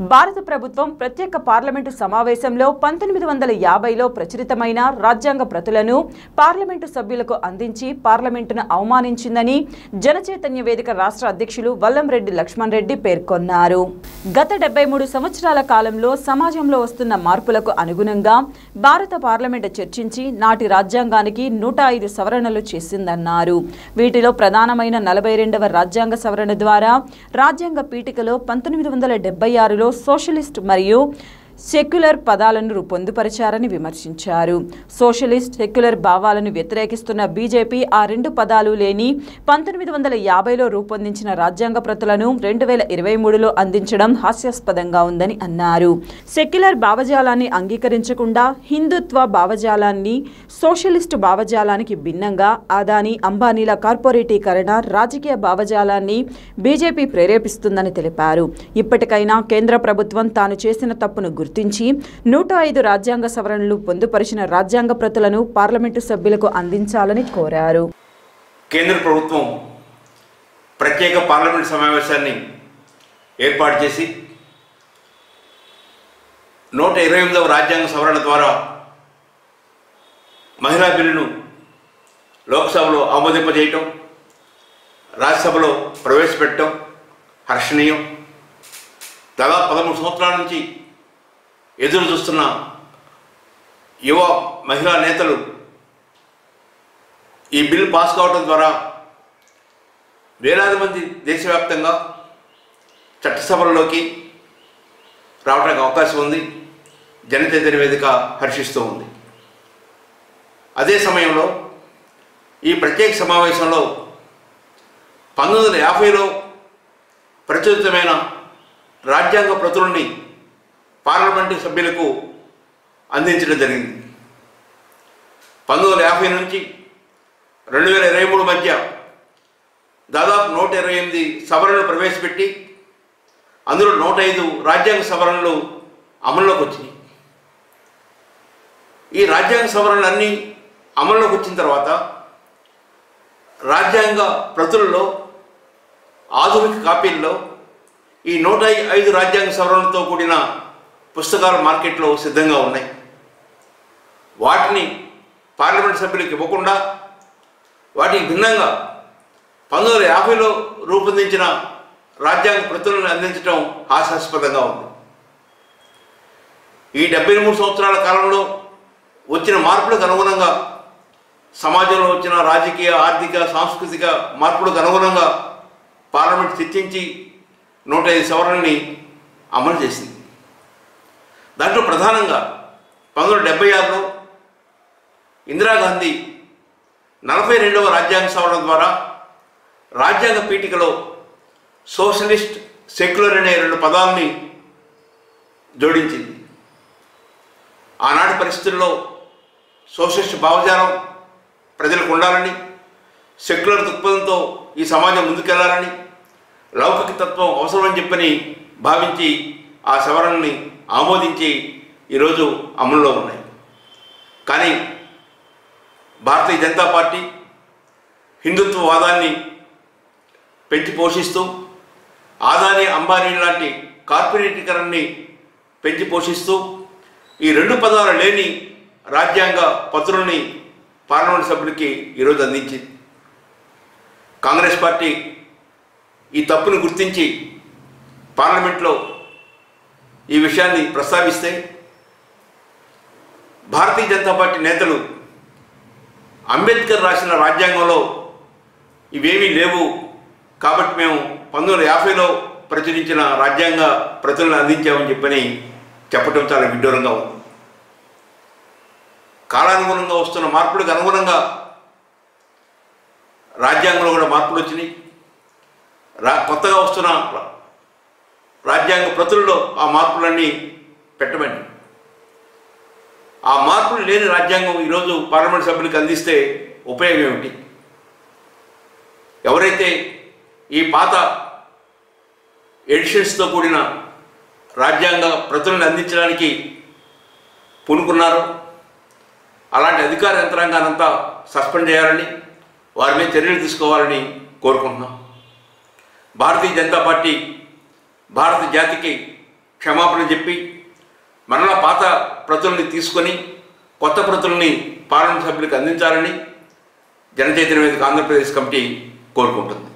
భారత ప్రభుత్వం ప్రత్యేక పార్లమెంటు సమావేశంలో పంతొమ్మిది వందల యాభైలో ప్రచురితమైన రాజ్యాంగ ప్రతులను పార్లమెంటు సభ్యులకు అందించి పార్లమెంటును అవమానించిందని జనచైతన్య వేదిక రాష్ట్ర అధ్యక్షులు వల్లంరెడ్డి లక్ష్మణ్ రెడ్డి పేర్కొన్నారు గత డెబ్బై మూడు సంవత్సరాల కాలంలో సమాజంలో వస్తున్న మార్పులకు అనుగుణంగా భారత పార్లమెంటు చర్చించి నాటి రాజ్యాంగానికి నూట ఐదు సవరణలు చేసిందన్నారు వీటిలో ప్రధానమైన నలభై రెండవ రాజ్యాంగ సవరణ ద్వారా రాజ్యాంగ పీఠికలో పంతొమ్మిది వందల డెబ్బై ఆరులో సోషలిస్ట్ మరియు సెక్యులర్ పదాలను పొందుపరిచారని విమర్శించారు సోషలిస్ట్ సెక్యులర్ భావాలను వ్యతిరేకిస్తున్న బీజేపీ ఆ రెండు పదాలు లేని పంతొమ్మిది వందల యాభైలో రూపొందించిన రాజ్యాంగ ప్రతులను రెండు వేల ఇరవై మూడులో అందించడం హాస్యాస్పదంగా ఉందని అన్నారు సెక్యులర్ భావజాలాన్ని అంగీకరించకుండా హిందుత్వ భావజాలాన్ని సోషలిస్టు భావజాలానికి భిన్నంగా అదాని అంబానీల కార్పొరేటీకరణ రాజకీయ భావజాలాన్ని బీజేపీ ప్రేరేపిస్తుందని తెలిపారు ఇప్పటికైనా కేంద్ర ప్రభుత్వం తాను చేసిన తప్పును గుర్తించి నూట ఐదు రాజ్యాంగ సవరణలు పొందుపరిచిన రాజ్యాంగ ప్రతులను పార్లమెంటు సభ్యులకు అందించాలని కోరారు కేంద్ర ప్రభుత్వం ప్రత్యేక పార్లమెంట్ సమావేశాన్ని ఏర్పాటు చేసి నూట ఇరవై ఎనిమిదవ రాజ్యాంగ సవరణ ద్వారా మహిళా బిల్లును లోక్సభలో ఆమోదింపజేయటం రాజ్యసభలో ప్రవేశపెట్టడం హర్షణీయం దాదాపు పదమూడు సంవత్సరాల నుంచి ఎదురు చూస్తున్న యువ మహిళా నేతలు ఈ బిల్ పాస్ కావడం ద్వారా వేలాది మంది దేశవ్యాప్తంగా చట్టసభల్లోకి రావడానికి అవకాశం ఉంది జనచైతన్య వేదిక హర్షిస్తూ ఉంది అదే సమయంలో ఈ ప్రత్యేక సమావేశంలో పంతొమ్మిది వందల యాభైలో ప్రచురితమైన రాజ్యాంగ ప్రతులని పార్లమెంటు సభ్యులకు అందించడం జరిగింది పంతొమ్మిది వందల యాభై నుంచి రెండు వేల ఇరవై మూడు మధ్య దాదాపు నూట ఇరవై ఎనిమిది సవరణలు ప్రవేశపెట్టి అందులో నూట ఐదు రాజ్యాంగ సవరణలు అమల్లోకి వచ్చినాయి ఈ రాజ్యాంగ సవరణలన్నీ అమల్లోకి వచ్చిన తర్వాత రాజ్యాంగ ప్రతులలో ఆధునిక కాపీల్లో ఈ నూట ఐదు రాజ్యాంగ సవరణలతో కూడిన పుస్తకాలు మార్కెట్లో సిద్ధంగా ఉన్నాయి వాటిని పార్లమెంట్ సభ్యులకు ఇవ్వకుండా వాటికి భిన్నంగా పంతొమ్మిది వందల యాభైలో రూపొందించిన రాజ్యాంగ ప్రతులను అందించడం హాస్యాస్పదంగా ఉంది ఈ డెబ్బై మూడు సంవత్సరాల కాలంలో వచ్చిన మార్పులకు అనుగుణంగా సమాజంలో వచ్చిన రాజకీయ ఆర్థిక సాంస్కృతిక మార్పులకు అనుగుణంగా పార్లమెంట్ చర్చించి నూట ఐదు సవరణని అమలు చేసింది దాంట్లో ప్రధానంగా పంతొమ్మిది వందల డెబ్బై ఆరులో ఇందిరాగాంధీ నలభై రెండవ రాజ్యాంగ సవరణ ద్వారా రాజ్యాంగ పీఠికలో సోషలిస్ట్ సెక్యులర్ అనే రెండు పదాలని జోడించింది ఆనాటి పరిస్థితుల్లో సోషలిస్ట్ భావజాలం ప్రజలకు ఉండాలని సెక్యులర్ దృక్పథంతో ఈ సమాజం ముందుకెళ్లాలని లౌకిక తత్వం అవసరమని చెప్పని భావించి ఆ సవరణని ఆమోదించి ఈరోజు అమల్లో ఉన్నాయి కానీ భారతీయ జనతా పార్టీ హిందుత్వవాదాన్ని పెంచి పోషిస్తూ ఆదాని అంబానీ లాంటి కార్పొరేటీకరణని పెంచి పోషిస్తూ ఈ రెండు పదాలు లేని రాజ్యాంగ పత్రుల్ని పార్లమెంట్ సభ్యులకి ఈరోజు అందించింది కాంగ్రెస్ పార్టీ ఈ తప్పును గుర్తించి పార్లమెంట్లో ఈ విషయాన్ని ప్రస్తావిస్తే భారతీయ జనతా పార్టీ నేతలు అంబేద్కర్ రాసిన రాజ్యాంగంలో ఇవేమీ లేవు కాబట్టి మేము పంతొమ్మిది వందల యాభైలో ప్రచురించిన రాజ్యాంగ ప్రతులను అందించామని చెప్పని చెప్పటం చాలా విడ్డూరంగా ఉంది కాలానుగుణంగా వస్తున్న మార్పులకు అనుగుణంగా రాజ్యాంగంలో కూడా మార్పులు వచ్చినాయి రా కొత్తగా వస్తున్న రాజ్యాంగ ప్రతుల్లో ఆ మార్పులన్నీ పెట్టమండి ఆ మార్పులు లేని రాజ్యాంగం ఈరోజు పార్లమెంట్ సభ్యులకు అందిస్తే ఉపయోగం ఏమిటి ఎవరైతే ఈ పాత ఎడిషన్స్తో కూడిన రాజ్యాంగ ప్రతులను అందించడానికి పూనుకున్నారో అలాంటి అధికార యంత్రాంగానంతా సస్పెండ్ చేయాలని వారి మీద చర్యలు తీసుకోవాలని కోరుకుంటున్నాం భారతీయ జనతా పార్టీ భారత జాతికి క్షమాపణ చెప్పి మరలా పాత ప్రతుల్ని తీసుకొని కొత్త ప్రతుల్ని పార్లమెంట్ సభ్యులకు అందించాలని జనచైతన్య వేదిక ఆంధ్రప్రదేశ్ కమిటీ కోరుకుంటుంది